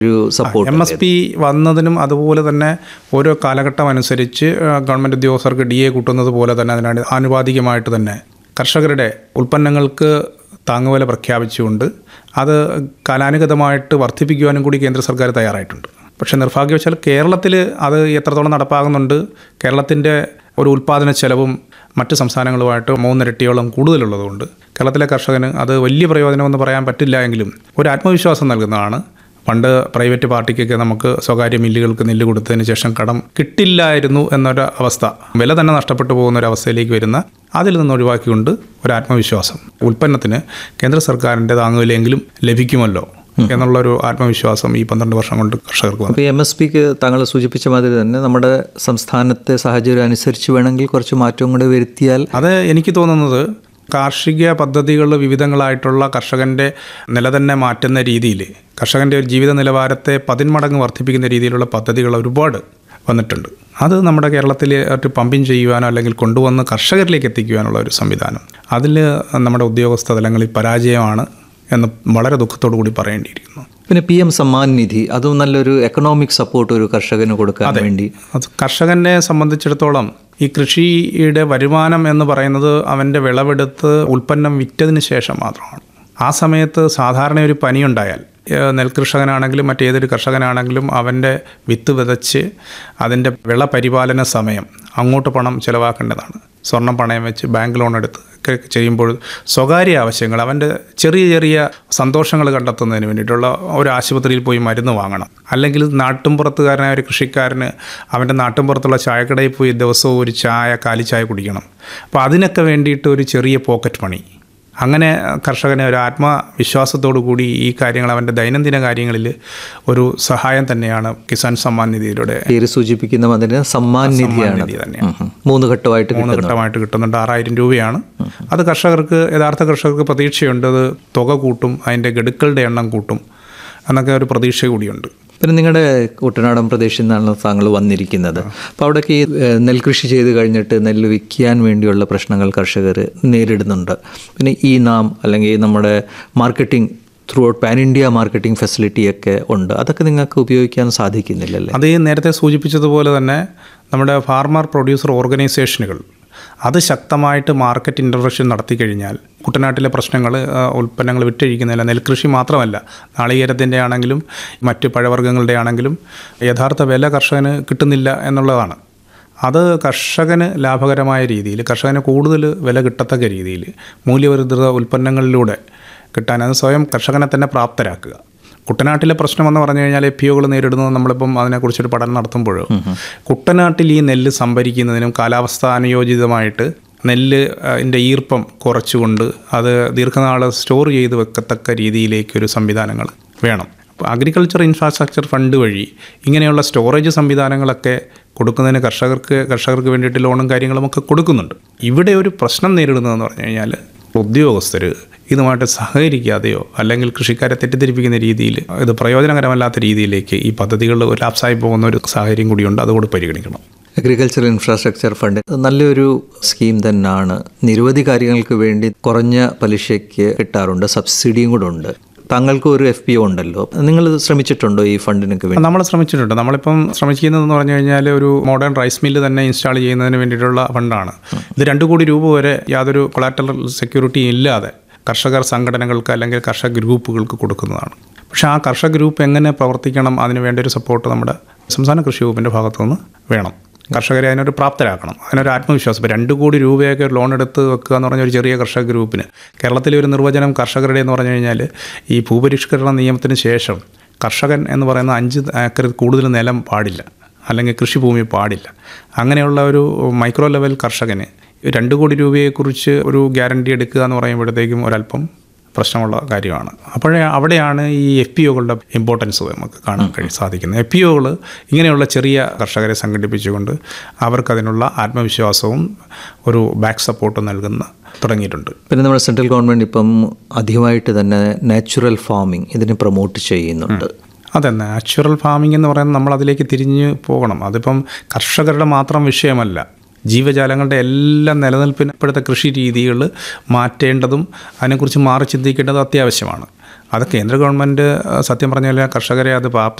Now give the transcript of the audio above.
ഒരു support M S P വന്നതിനും അതുപോലെ തന്നെ ഓരോ കാലഘട്ടം അനുസരിച്ച് ആ, ഗവൺമെൻറ് ഉദ്യോഗസ്ഥർക്ക് ഡി എ കൂട്ടുന്നത് പോലെ തന്നെ അതിനാണ് ആനുപാതികമായിട്ട് തന്നെ കർഷകരുടെ ഉൽപ്പന്നങ്ങൾക്ക് താങ്ങുവില പ്രഖ്യാപിച്ചുകൊണ്ട് അത് കാലാനുഗതമായിട്ട് വർദ്ധിപ്പിക്കുവാനും കൂടി കേന്ദ്ര സർക്കാർ തയ്യാറായിട്ടുണ്ട് പക്ഷേ നിർഭാഗ്യവശാൽ കേരളത്തിൽ അത് എത്രത്തോളം നടപ്പാകുന്നുണ്ട് കേരളത്തിൻ്റെ ഒരു ഉൽപ്പാദന ചെലവും മറ്റ് സംസ്ഥാനങ്ങളുമായിട്ട് മൂന്നിരട്ടിയോളം കൂടുതലുള്ളതുകൊണ്ട് കേരളത്തിലെ കർഷകന് അത് വലിയ പ്രയോജനമെന്ന് പറയാൻ പറ്റില്ല എങ്കിലും ഒരു ആത്മവിശ്വാസം നൽകുന്നതാണ് പണ്ട് പ്രൈവറ്റ് പാർട്ടിക്കൊക്കെ നമുക്ക് സ്വകാര്യ മില്ലുകൾക്ക് നെല്ല് കൊടുത്തതിന് ശേഷം കടം കിട്ടില്ലായിരുന്നു എന്നൊരു അവസ്ഥ വില തന്നെ നഷ്ടപ്പെട്ടു പോകുന്ന ഒരു അവസ്ഥയിലേക്ക് വരുന്ന അതിൽ നിന്ന് ഒഴിവാക്കിക്കൊണ്ട് ഒരു ആത്മവിശ്വാസം ഉൽപ്പന്നത്തിന് കേന്ദ്ര സർക്കാരിൻ്റെ താങ്ങുവിലെങ്കിലും ലഭിക്കുമല്ലോ എന്നുള്ളൊരു ആത്മവിശ്വാസം ഈ പന്ത്രണ്ട് വർഷം കൊണ്ട് കർഷകർക്ക് വന്നു അപ്പോൾ എം എസ് പിക്ക് താങ്കൾ സൂചിപ്പിച്ച മാതിരി തന്നെ നമ്മുടെ സംസ്ഥാനത്തെ സാഹചര്യം അനുസരിച്ച് വേണമെങ്കിൽ കുറച്ച് മാറ്റവും കൂടെ വരുത്തിയാൽ അത് എനിക്ക് തോന്നുന്നത് കാർഷിക പദ്ധതികൾ വിവിധങ്ങളായിട്ടുള്ള കർഷകൻ്റെ നില തന്നെ മാറ്റുന്ന രീതിയിൽ കർഷകൻ്റെ ഒരു ജീവിത നിലവാരത്തെ പതിന്മടങ്ങ് വർദ്ധിപ്പിക്കുന്ന രീതിയിലുള്ള പദ്ധതികൾ ഒരുപാട് വന്നിട്ടുണ്ട് അത് നമ്മുടെ കേരളത്തിൽ ഒരു പമ്പിങ് ചെയ്യുവാനോ അല്ലെങ്കിൽ കൊണ്ടുവന്ന് കർഷകരിലേക്ക് എത്തിക്കുവാനുള്ള ഒരു സംവിധാനം അതിൽ നമ്മുടെ ഉദ്യോഗസ്ഥ തലങ്ങളിൽ പരാജയമാണ് എന്ന് വളരെ ദുഃഖത്തോടു കൂടി പറയേണ്ടിയിരിക്കുന്നു പിന്നെ പി എം സമ്മാൻ നിധി അതും നല്ലൊരു എക്കണോമിക് സപ്പോർട്ട് ഒരു കർഷകന് കൊടുക്കാൻ വേണ്ടി അത് കർഷകനെ സംബന്ധിച്ചിടത്തോളം ഈ കൃഷിയുടെ വരുമാനം എന്ന് പറയുന്നത് അവൻ്റെ വിളവെടുത്ത് ഉൽപ്പന്നം വിറ്റതിന് ശേഷം മാത്രമാണ് ആ സമയത്ത് സാധാരണ ഒരു പനിയുണ്ടായാൽ ഏഹ് നെൽകൃഷകനാണെങ്കിലും മറ്റേതൊരു കർഷകനാണെങ്കിലും അവൻ്റെ വിത്ത് വിതച്ച് അതിൻ്റെ വിള പരിപാലന സമയം അങ്ങോട്ട് പണം ചിലവാക്കേണ്ടതാണ് സ്വർണം പണയം വെച്ച് ബാങ്ക് ലോൺ എടുത്ത് ഒക്കെ ചെയ്യുമ്പോൾ സ്വകാര്യ ആവശ്യങ്ങൾ അവൻ്റെ ചെറിയ ചെറിയ സന്തോഷങ്ങൾ കണ്ടെത്തുന്നതിന് വേണ്ടിയിട്ടുള്ള ഒരു ആശുപത്രിയിൽ പോയി മരുന്ന് വാങ്ങണം അല്ലെങ്കിൽ നാട്ടുംപുറത്തുകാരനായ ഒരു കൃഷിക്കാരന് അവൻ്റെ നാട്ടുംപുറത്തുള്ള ചായക്കടയിൽ പോയി ദിവസവും ഒരു ചായ കാലി ചായ കുടിക്കണം അപ്പോൾ അതിനൊക്കെ വേണ്ടിയിട്ട് ഒരു ചെറിയ പോക്കറ്റ് മണി അങ്ങനെ കർഷകനെ ഒരു ആത്മവിശ്വാസത്തോടു കൂടി ഈ കാര്യങ്ങൾ അവൻ്റെ ദൈനംദിന കാര്യങ്ങളിൽ ഒരു സഹായം തന്നെയാണ് കിസാൻ സമ്മാൻ നിധിയിലൂടെ പേര് സൂചിപ്പിക്കുന്ന മാതിരി സമ്മാൻ നിധിയാണ് നിധി തന്നെയാണ് ഉം. മൂന്ന് ഘട്ടമായിട്ട് മൂന്ന് കിട്ടുന്നു ഘട്ടമായിട്ട് കിട്ടുന്നുണ്ട് ആറായിരം രൂപയാണ് അത് കർഷകർക്ക് യഥാർത്ഥ കർഷകർക്ക് പ്രതീക്ഷയുണ്ട് അത് തുക കൂട്ടും അതിൻ്റെ ഗഡുക്കളുടെ എണ്ണം കൂട്ടും എന്നൊക്കെ ഒരു പ്രതീക്ഷ കൂടിയുണ്ട് പിന്നെ നിങ്ങളുടെ കുട്ടനാടൻ പ്രദേശത്തിൽ നിന്നാണ് താങ്കൾ വന്നിരിക്കുന്നത് അപ്പോൾ അവിടേക്ക് ഈ ഏഹ്, നെൽകൃഷി ചെയ്ത് കഴിഞ്ഞിട്ട് നെല്ല് വിൽക്കാൻ വേണ്ടിയുള്ള പ്രശ്നങ്ങൾ കർഷകർ നേരിടുന്നുണ്ട് പിന്നെ ഈ നാം അല്ലെങ്കിൽ നമ്മുടെ marketing throughout pan India marketing ഫെസിലിറ്റിയൊക്കെ ഉണ്ട് അതൊക്കെ നിങ്ങൾക്ക് ഉപയോഗിക്കാൻ സാധിക്കുന്നില്ലല്ലേ അത് ഈ നേരത്തെ സൂചിപ്പിച്ചതുപോലെ തന്നെ നമ്മുടെ ഫാർമർ പ്രൊഡ്യൂസർ ഓർഗനൈസേഷനുകൾ അത് ശക്തമായിട്ട് മാർക്കറ്റ് ഇൻ്റർവെൻഷൻ നടത്തി കഴിഞ്ഞാൽ കുട്ടനാട്ടിലെ പ്രശ്നങ്ങൾ ഉൽപ്പന്നങ്ങൾ വിറ്റഴിക്കുന്നില്ല നെൽകൃഷി മാത്രമല്ല നാളികേരത്തിൻ്റെ ആണെങ്കിലും മറ്റ് പഴവർഗ്ഗങ്ങളുടെ ആണെങ്കിലും യഥാർത്ഥ വില കർഷകന് കിട്ടുന്നില്ല എന്നുള്ളതാണ് അത് കർഷകന് ലാഭകരമായ രീതിയിൽ കർഷകന് കൂടുതൽ വില കിട്ടത്തക്ക രീതിയിൽ മൂല്യവർദ്ധിത ഉൽപ്പന്നങ്ങളിലൂടെ കിട്ടാൻ അത് സ്വയം കർഷകനെ തന്നെ പ്രാപ്തരാക്കുക കുട്ടനാട്ടിലെ പ്രശ്നം എന്ന് പറഞ്ഞു കഴിഞ്ഞാൽ എഫ് ഒകൾ നേരിടുന്നത് നമ്മളിപ്പം അതിനെക്കുറിച്ചൊരു പഠനം നടത്തുമ്പോൾ കുട്ടനാട്ടിൽ ഈ നെല്ല് സംഭരിക്കുന്നതിനും കാലാവസ്ഥ അനുയോജിതമായിട്ട് നെല്ല് അതിൻ്റെ ഈർപ്പം കുറച്ചുകൊണ്ട് അത് ദീർഘനാൾ സ്റ്റോർ ചെയ്ത് വെക്കത്തക്ക രീതിയിലേക്കൊരു സംവിധാനങ്ങൾ വേണം അപ്പോൾ അഗ്രികൾച്ചർ ഇൻഫ്രാസ്ട്രക്ചർ ഫണ്ട് വഴി ഇങ്ങനെയുള്ള സ്റ്റോറേജ് സംവിധാനങ്ങളൊക്കെ കൊടുക്കുന്നതിന് കർഷകർക്ക് കർഷകർക്ക് വേണ്ടിയിട്ട് ലോണും കാര്യങ്ങളും ഒക്കെ കൊടുക്കുന്നുണ്ട് ഇവിടെ ഒരു പ്രശ്നം നേരിടുന്നതെന്ന് പറഞ്ഞു കഴിഞ്ഞാൽ ഉദ്യോഗസ്ഥർ ഇതുമായിട്ട് സഹകരിക്കാതെയോ അല്ലെങ്കിൽ കൃഷിക്കാരെ തെറ്റിദ്ധരിപ്പിക്കുന്ന രീതിയിൽ ഇത് പ്രയോജനകരമല്ലാത്ത രീതിയിലേക്ക് ഈ പദ്ധതികൾ ലാപ്സായി പോകുന്ന ഒരു സാഹചര്യം കൂടിയുണ്ട് അതുകൂടി പരിഗണിക്കണം അഗ്രികൾച്ചർ ഇൻഫ്രാസ്ട്രക്ചർ ഫണ്ട് നല്ലൊരു സ്കീം തന്നെയാണ് നിരവധി കാര്യങ്ങൾക്ക് വേണ്ടി കുറഞ്ഞ പലിശയ്ക്ക് കിട്ടാറുണ്ട് സബ്സിഡിയും കൂടെ ഉണ്ട് താങ്കൾക്ക് ഒരു എഫ് പി ഒ ഉണ്ടല്ലോ നിങ്ങൾ ശ്രമിച്ചിട്ടുണ്ടോ ഈ ഫണ്ടിനൊക്കെ വേണ്ടി നമ്മൾ ശ്രമിച്ചിട്ടുണ്ട് നമ്മളിപ്പം ശ്രമിക്കുന്നതെന്ന് പറഞ്ഞു കഴിഞ്ഞാൽ ഒരു മോഡേൺ റൈസ് മില്ല് തന്നെ ഇൻസ്റ്റാൾ ചെയ്യുന്നതിന് വേണ്ടിയിട്ടുള്ള ഫണ്ടാണ് ഇത് രണ്ട് കോടി രൂപ വരെ യാതൊരു കൊളാറ്ററൽ സെക്യൂരിറ്റി ഇല്ലാതെ കർഷകർ സംഘടനകൾക്ക് അല്ലെങ്കിൽ കർഷക ഗ്രൂപ്പുകൾക്ക് കൊടുക്കുന്നതാണ് പക്ഷേ ആ കർഷക ഗ്രൂപ്പ് എങ്ങനെ പ്രവർത്തിക്കണം അതിന് വേണ്ട ഒരു സപ്പോർട്ട് നമ്മുടെ സംസ്ഥാന കൃഷി വകുപ്പിൻ്റെ ഭാഗത്തുനിന്ന് വേണം കർഷകരെ അതിനൊരു പ്രാപ്തരാക്കണം അതിനൊരു ആത്മവിശ്വാസം ഇപ്പോൾ രണ്ട് കോടി രൂപയൊക്കെ ലോൺ എടുത്ത് വെക്കുക എന്ന് പറഞ്ഞ ഒരു ചെറിയ കർഷക ഗ്രൂപ്പിന് കേരളത്തിലെ ഒരു നിർവചനം കർഷകരുടെ എന്ന് പറഞ്ഞു കഴിഞ്ഞാൽ ഈ ഭൂപരിഷ്കരണ നിയമത്തിന് ശേഷം കർഷകൻ എന്ന് പറയുന്ന അഞ്ച് ഏക്കർ കൂടുതൽ നിലം പാടില്ല അല്ലെങ്കിൽ കൃഷിഭൂമി പാടില്ല അങ്ങനെയുള്ള ഒരു മൈക്രോ ലെവൽ കർഷകന് രണ്ട് കോടി രൂപയെക്കുറിച്ച് ഒരു ഗ്യാരണ്ടി എടുക്കുക എന്ന് പറയുമ്പോഴത്തേക്കും ഒരല്പം പ്രശ്നമുള്ള കാര്യമാണ് അപ്പോഴേ അവിടെയാണ് ഈ എഫ് പി ഒകളുടെ ഇമ്പോർട്ടൻസ് നമുക്ക് കാണാൻ കഴിയും സാധിക്കുന്നത് എഫ് പി ഒകൾ ഇങ്ങനെയുള്ള ചെറിയ കർഷകരെ സംഘടിപ്പിച്ചുകൊണ്ട് അവർക്കതിനുള്ള ആത്മവിശ്വാസവും ഒരു ബാക്ക് സപ്പോർട്ടും നൽകുന്ന തുടങ്ങിയിട്ടുണ്ട് പിന്നെ നമ്മുടെ സെൻട്രൽ ഗവൺമെൻറ് ഇപ്പം അധികമായിട്ട് തന്നെ നാച്ചുറൽ ഫാമിംഗ് ഇതിനെ പ്രൊമോട്ട് ചെയ്യുന്നുണ്ട് അതെ നാച്ചുറൽ ഫാമിംഗ് എന്ന് പറയുന്നത് നമ്മൾ അതിലേക്ക് തിരിഞ്ഞ് പോകണം അതിപ്പം കർഷകരുടെ മാത്രം വിഷയമല്ല ജീവജാലങ്ങളുടെ എല്ലാം നിലനിൽപ്പിന് ഇപ്പോഴത്തെ കൃഷി രീതികൾ മാറ്റേണ്ടതും അതിനെക്കുറിച്ച് മാറി ചിന്തിക്കേണ്ടതും അത്യാവശ്യമാണ് അത് കേന്ദ്ര ഗവൺമെൻറ് സത്യം പറഞ്ഞാൽ കർഷകരെ അത്